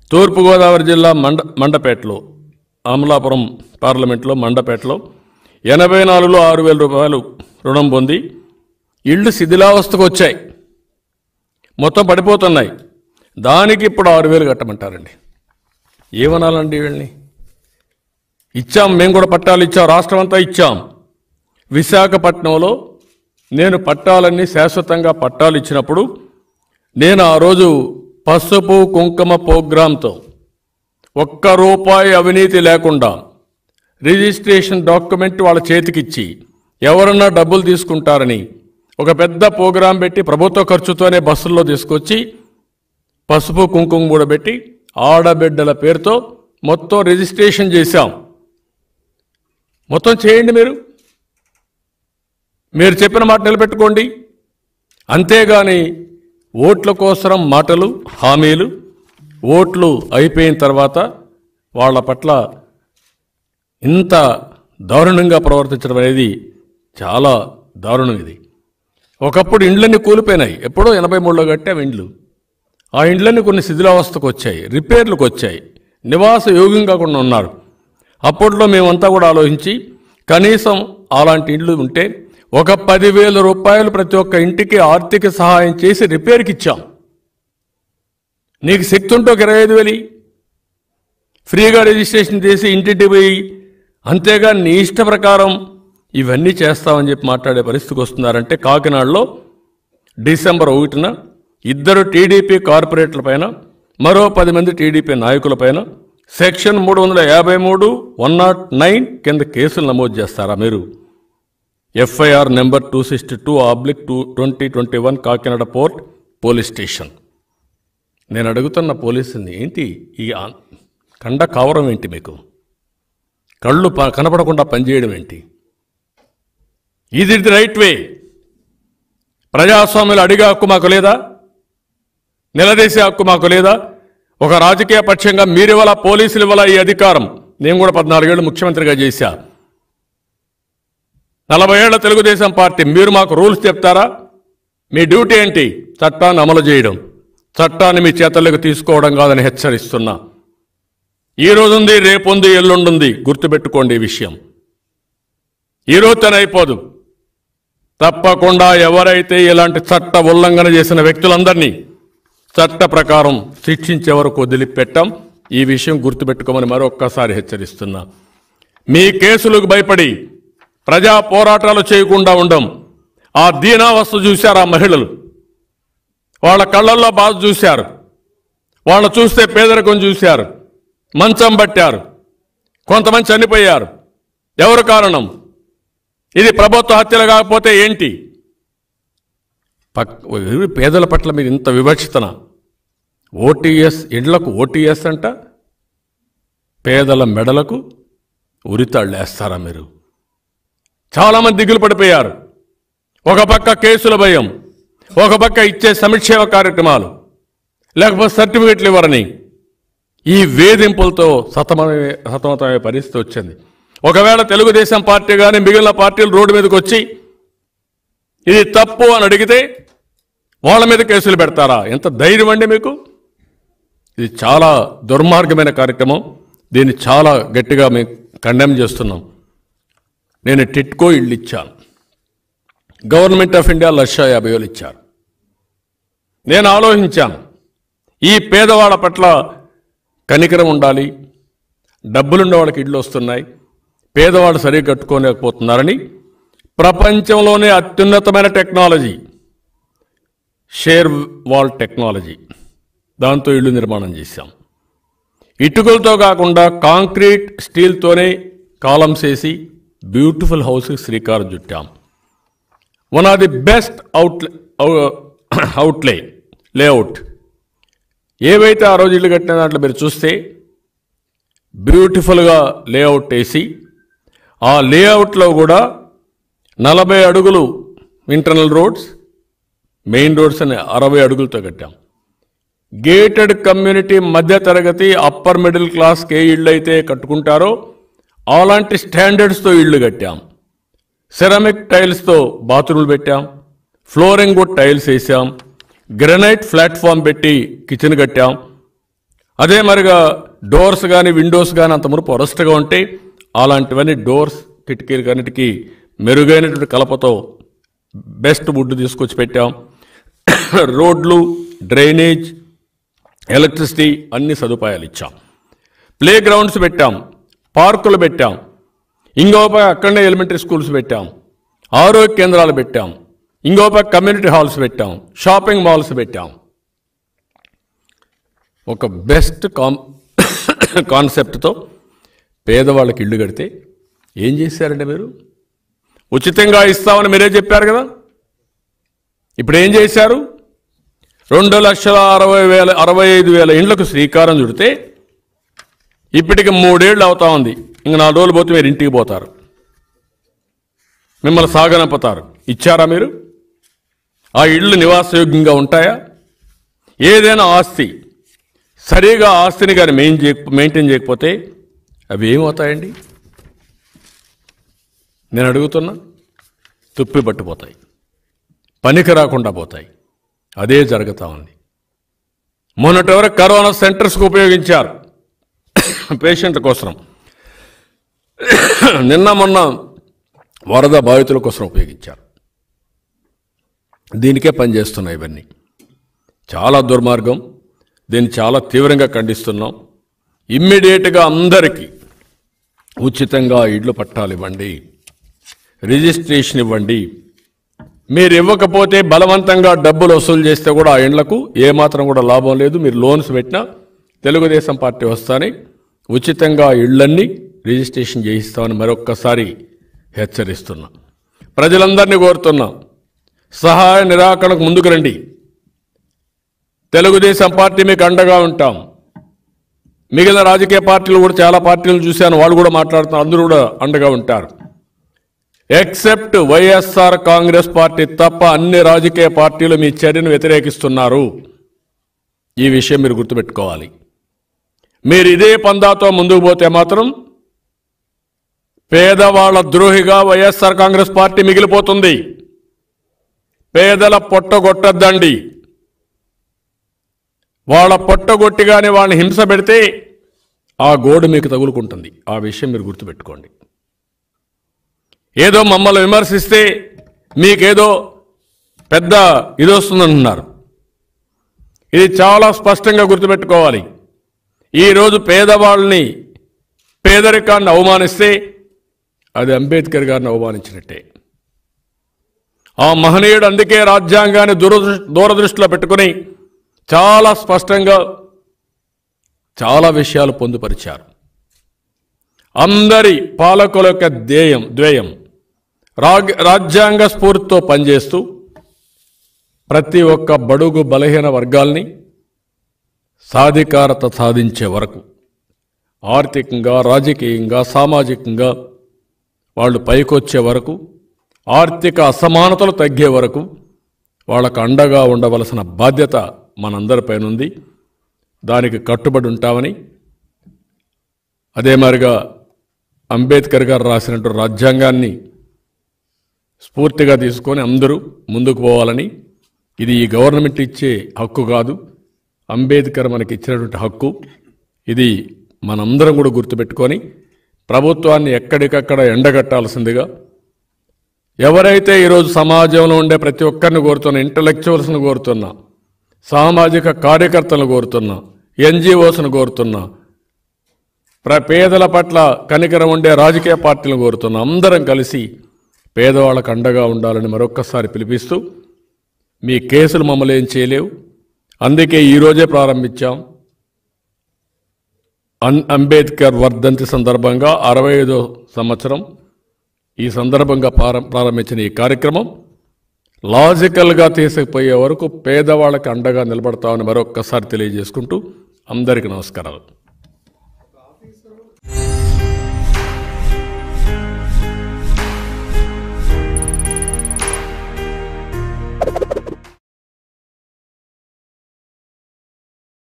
తూర్పుగోదావరి జిల్లా మండ మండపేటలో అమలాపురం పార్లమెంట్లో మండపేటలో ఎనభై నాలుగులో ఆరు వేల రూపాయలు రుణం పొంది ఇళ్ళు శిథిలావస్థకు వచ్చాయి మొత్తం పడిపోతున్నాయి దానికి ఇప్పుడు ఆరు వేలు కట్టమంటారండి ఏమనాలండి వీళ్ళని ఇచ్చాం మేము కూడా పట్టాలు ఇచ్చాం రాష్ట్రం అంతా ఇచ్చాం విశాఖపట్నంలో నేను పట్టాలన్నీ శాశ్వతంగా పట్టాలు ఇచ్చినప్పుడు నేను ఆ రోజు పసుపు కుంకుమ ప్రోగ్రాంతో ఒక్క రూపాయి అవినీతి లేకుండా రిజిస్ట్రేషన్ డాక్యుమెంట్ వాళ్ళ చేతికిచ్చి ఎవరన్నా డబ్బులు తీసుకుంటారని ఒక పెద్ద ప్రోగ్రాం పెట్టి ప్రభుత్వ ఖర్చుతోనే బస్సుల్లో తీసుకొచ్చి పసుపు కుంకుమ కూడా పెట్టి ఆడబిడ్డల పేరుతో మొత్తం రిజిస్ట్రేషన్ చేశాం మొత్తం చేయండి మీరు మీరు చెప్పిన మాట నిలబెట్టుకోండి అంతేగాని ఓట్ల కోసం మాటలు హామీలు ఓట్లు అయిపోయిన తర్వాత వాళ్ళ పట్ల ఇంత దారుణంగా ప్రవర్తించడం అనేది చాలా దారుణం ఇది ఒకప్పుడు ఇండ్లన్నీ కూలిపోయినాయి ఎప్పుడో ఎనభై మూడులో కట్టాం ఇండ్లు ఆ ఇండ్లన్నీ కొన్ని శిథిలావస్థకు వచ్చాయి రిపేర్లకు వచ్చాయి నివాస యోగ్యంగా కూడా ఉన్నారు అప్పట్లో మేమంతా కూడా ఆలోచించి కనీసం అలాంటి ఇండ్లు ఉంటే ఒక పదివేల రూపాయలు ప్రతి ఒక్క ఇంటికి ఆర్థిక సహాయం చేసి రిపేర్కి ఇచ్చాం నీకు శక్తి ఉంటే ఒక ఇరవై ఐదు వేలు ఫ్రీగా రిజిస్ట్రేషన్ చేసి ఇంటింటి పోయి అంతేగా నీ ఇష్ట ప్రకారం ఇవన్నీ చేస్తామని చెప్పి మాట్లాడే పరిస్థితికి వస్తున్నారంటే కాకినాడలో డిసెంబర్ ఒకటిన ఇద్దరు టీడీపీ కార్పొరేట్ల పైన మరో పది మంది టీడీపీ నాయకుల పైన సెక్షన్ మూడు వందల యాభై మూడు వన్ నాట్ నైన్ కింద కేసులు నమోదు చేస్తారా మీరు FIR number two sixty two oblique two twenty twenty one Kakinada port police station నేను అడుగుతున్న పోలీసుల్ని ఏంటి ఈ ఆ- కండ కావరం ఏంటి మీకు కళ్ళు ప- కనపడకుండా పనిచేయడం ఏంటి ఇది ది రైట్ వే ప్రజాస్వామ్యులు అడిగే హక్కు మాకు లేదా నిలదీసే హక్కు మాకు లేదా ఒక రాజకీయ పక్షంగా మీరివ్వాల పోలీసులు ఇవ్వాల ఈ అధికారం నేను కూడా పద్నాలుగేళ్ళు ముఖ్యమంత్రిగా చేశా నలభై ఏళ్ల తెలుగుదేశం పార్టీ మీరు మాకు రూల్స్ చెప్తారా మీ డ్యూటీ ఏంటి చట్టాన్ని అమలు చేయడం చట్టాన్ని మీ చేతల్లోకి తీసుకోవడం కాదని హెచ్చరిస్తున్నా ఈ రోజుంది రేపుంది ఎల్లుండుంది గుర్తుపెట్టుకోండి ఈ విషయం ఈ రోజుతోనే అయిపోదు తప్పకుండా ఎవరైతే ఇలాంటి చట్ట ఉల్లంఘన చేసిన వ్యక్తులందరినీ చట్ట ప్రకారం శిక్షించే వరకు వదిలిపెట్టాం ఈ విషయం గుర్తుపెట్టుకోమని మరొక్కసారి హెచ్చరిస్తున్నా మీ కేసులకు భయపడి ప్రజా పోరాటాలు చేయకుండా ఉండం ఆ దీనావస్థ చూశారు ఆ మహిళలు వాళ్ళ కళ్ళల్లో బాధ చూశారు వాళ్ళు చూస్తే పేదరికం చూశారు మంచం పట్టారు కొంతమంది చనిపోయారు ఎవరు కారణం ఇది ప్రభుత్వ హత్యలు కాకపోతే ఏంటి పక్ ఎవరి పేదల పట్ల మీరు ఇంత వివక్షితన ఓటీఎస్ ఇండ్లకు ఓటీఎస్ అంట పేదల మెడలకు ఉరితాళ్ళు వేస్తారా మీరు చాలామంది దిగులు పడిపోయారు ఒక పక్క కేసుల భయం ఒక పక్క ఇచ్చే సంక్షేమ కార్యక్రమాలు లేకపోతే సర్టిఫికెట్లు ఇవ్వరని ఈ వేధింపులతో సతమమే సతమతమయ్యే పరిస్థితి వచ్చింది ఒకవేళ తెలుగుదేశం పార్టీ కానీ మిగిలిన పార్టీలు రోడ్డు మీదకి వచ్చి ఇది తప్పు అని అడిగితే వాళ్ళ మీద కేసులు పెడతారా ఎంత ధైర్యం అండి మీకు ఇది చాలా దుర్మార్గమైన కార్యక్రమం దీన్ని చాలా గట్టిగా మేము కండెమ్ చేస్తున్నాం నేను టిట్కో ఇళ్ళు ఇచ్చాను గవర్నమెంట్ ఆఫ్ ఇండియా లక్ష యాభై వేలు ఇచ్చారు నేను ఆలోచించాను ఈ పేదవాళ్ళ పట్ల కనికరం ఉండాలి డబ్బులున్న వాళ్ళకి ఇళ్ళు వస్తున్నాయి పేదవాళ్ళు సరిగ్గా కట్టుకోలేకపోతున్నారని ప్రపంచంలోనే అత్యున్నతమైన టెక్నాలజీ షేర్ వాల్ టెక్నాలజీ దాంతో ఇళ్ళు నిర్మాణం చేశాం ఇటుకలతో కాకుండా కాంక్రీట్ స్టీల్తోనే కాలమ్స్ వేసి బ్యూటిఫుల్ హౌస్కి శ్రీకారం చుట్టాం one of the best out అవుట్లే లేఅవుట్ ఏవైతే ఆ రోజు ఇల్లు కట్టిన దాంట్లో మీరు చూస్తే బ్యూటిఫుల్గా లేఅవుట్ వేసి ఆ లేఅవుట్లో కూడా నలభై అడుగులు ఇంటర్నల్ రోడ్స్ మెయిన్ రోడ్స్ అని అరవై అడుగులతో కట్టాం గేటెడ్ కమ్యూనిటీ మధ్య తరగతి అప్పర్ మిడిల్ క్లాస్కి ఏ ఇళ్ళు అయితే కట్టుకుంటారో అలాంటి స్టాండర్డ్స్తో ఇళ్ళు కట్టాం సెరామిక్ టైల్స్తో బాత్రూమ్లు పెట్టాం ఫ్లోరింగ్ కూడా టైల్స్ వేసాం గ్రనైట్ ప్లాట్ఫామ్ పెట్టి కిచెన్ కట్టాం అదే మరిగా డోర్స్ కానీ విండోస్ కానీ అంత మురుపు వరస్ట్గా ఉంటే అలాంటివన్నీ డోర్స్ కిటికీలు అన్నిటికీ మెరుగైనటువంటి కలపతో బెస్ట్ వుడ్ తీసుకొచ్చి పెట్టాం రోడ్లు డ్రైనేజ్ ఎలక్ట్రిసిటీ అన్ని సదుపాయాలు ఇచ్చాం ప్లే గ్రౌండ్స్ పెట్టాం పార్కులు పెట్టాం ఇంకో పక్క అక్కడనే ఎలిమెంటరీ స్కూల్స్ పెట్టాం ఆరోగ్య కేంద్రాలు పెట్టాం ఇంకో పక్క కమ్యూనిటీ హాల్స్ పెట్టాం షాపింగ్ మాల్స్ పెట్టాం ఒక బెస్ట్ కాన్ కాన్సెప్ట్తో పేదవాళ్ళకి ఇల్లు కడితే ఏం చేశారండి మీరు ఉచితంగా ఇస్తామని మీరే చెప్పారు కదా ఇప్పుడు ఏం చేశారు రెండు లక్షల అరవై వేల అరవై ఐదు వేల ఇండ్లకు శ్రీకారం చుడితే ఇప్పటికి మూడేళ్ళు అవుతా ఉంది ఇంక నాలుగు రోజులు పోతే మీరు ఇంటికి పోతారు మిమ్మల్ని సాగనంపుతారు ఇచ్చారా మీరు ఆ ఇళ్ళు నివాసయోగ్యంగా ఉంటాయా ఏదైనా ఆస్తి సరిగా ఆస్తిని కానీ మెయిన్ చేయ మెయింటైన్ చేయకపోతే అవి ఏమవుతాయండి నేను అడుగుతున్నా తుప్పి పట్టిపోతాయి పనికి రాకుండా పోతాయి అదే జరుగుతూ ఉంది మొన్నటి వరకు కరోనా సెంటర్స్కి ఉపయోగించారు పేషెంట్ కోసం నిన్న మొన్న వరద బాధితుల కోసం ఉపయోగించారు దీనికే పనిచేస్తున్నాయి ఇవన్నీ చాలా దుర్మార్గం దీన్ని చాలా తీవ్రంగా ఖండిస్తున్నాం ఇమ్మీడియట్గా అందరికీ ఉచితంగా ఇళ్ళు పట్టాలు ఇవ్వండి రిజిస్ట్రేషన్ ఇవ్వండి మీరు ఇవ్వకపోతే బలవంతంగా డబ్బులు వసూలు చేస్తే కూడా ఆ ఇండ్లకు ఏమాత్రం కూడా లాభం లేదు మీరు లోన్స్ పెట్టినా తెలుగుదేశం పార్టీ వస్తానే ఉచితంగా ఇళ్ళన్నీ రిజిస్ట్రేషన్ చేయిస్తామని మరొక్కసారి హెచ్చరిస్తున్నా ప్రజలందరినీ కోరుతున్నా సహాయ నిరాకరణకు ముందుకు రండి తెలుగుదేశం పార్టీ మీకు అండగా ఉంటాం మిగిలిన రాజకీయ పార్టీలు కూడా చాలా పార్టీలు చూశాను వాళ్ళు కూడా మాట్లాడుతున్నారు అందరూ కూడా అండగా ఉంటారు ఎక్సెప్ట్ వైఎస్ఆర్ కాంగ్రెస్ పార్టీ తప్ప అన్ని రాజకీయ పార్టీలు మీ చర్యను వ్యతిరేకిస్తున్నారు ఈ విషయం మీరు గుర్తుపెట్టుకోవాలి మీరు ఇదే పందాతో ముందుకు పోతే మాత్రం పేదవాళ్ల ద్రోహిగా వైఎస్ఆర్ కాంగ్రెస్ పార్టీ మిగిలిపోతుంది పేదల పొట్టగొట్టద్దండి వాళ్ళ పొట్టగొట్టిగానే వాళ్ళని హింస పెడితే ఆ గోడు మీకు తగులుకుంటుంది ఆ విషయం మీరు గుర్తుపెట్టుకోండి ఏదో మమ్మల్ని విమర్శిస్తే మీకేదో పెద్ద ఇది వస్తుందంటున్నారు ఇది చాలా స్పష్టంగా గుర్తుపెట్టుకోవాలి ఈరోజు పేదవాళ్ళని పేదరికాన్ని అవమానిస్తే అది అంబేద్కర్ గారిని అవమానించినట్టే ఆ మహనీయుడు అందుకే రాజ్యాంగాన్ని దూరదృ దూరదృష్టిలో పెట్టుకుని చాలా స్పష్టంగా చాలా విషయాలు పొందుపరిచారు అందరి పాలకుల యొక్క ధ్యేయం ద్వేయం రాగ్ రాజ్యాంగ స్ఫూర్తితో పనిచేస్తూ ప్రతి ఒక్క బడుగు బలహీన వర్గాల్ని సాధికారత సాధించే వరకు ఆర్థికంగా రాజకీయంగా సామాజికంగా వాళ్ళు పైకొచ్చే వరకు ఆర్థిక అసమానతలు తగ్గే వరకు వాళ్ళకు అండగా ఉండవలసిన బాధ్యత మనందరిపైన ఉంది దానికి కట్టుబడి ఉంటామని అదే మాదిరిగా అంబేద్కర్ గారు రాసినట్టు రాజ్యాంగాన్ని స్ఫూర్తిగా తీసుకొని అందరూ ముందుకు పోవాలని ఇది ఈ గవర్నమెంట్ ఇచ్చే హక్కు కాదు అంబేద్కర్ మనకి ఇచ్చినటువంటి హక్కు ఇది మనందరం కూడా గుర్తుపెట్టుకొని ప్రభుత్వాన్ని ఎక్కడికక్కడ ఎండగట్టాల్సిందిగా ఎవరైతే ఈరోజు సమాజంలో ఉండే ప్రతి ఒక్కరిని కోరుతున్నా ఇంటలెక్చువల్స్ని కోరుతున్నా సామాజిక కార్యకర్తలను కోరుతున్నా ఎన్జిఓస్ను కోరుతున్నా ప్ర పేదల పట్ల కనికరం ఉండే రాజకీయ పార్టీలను కోరుతున్నా అందరం కలిసి పేదవాళ్ళకు అండగా ఉండాలని మరొక్కసారి పిలిపిస్తూ మీ కేసులు మమ్మల్ని ఏం చేయలేవు అందుకే ఈరోజే ప్రారంభించాం అన్ అంబేద్కర్ వర్ధంతి సందర్భంగా అరవై ఐదో సంవత్సరం ఈ సందర్భంగా ప్రారం- ప్రారంభించిన ఈ కార్యక్రమం లాజికల్గా తీసుకుపోయే వరకు పేదవాళ్ళకి అండగా నిలబడతామని మరొక్కసారి తెలియజేసుకుంటూ అందరికీ నమస్కారాలు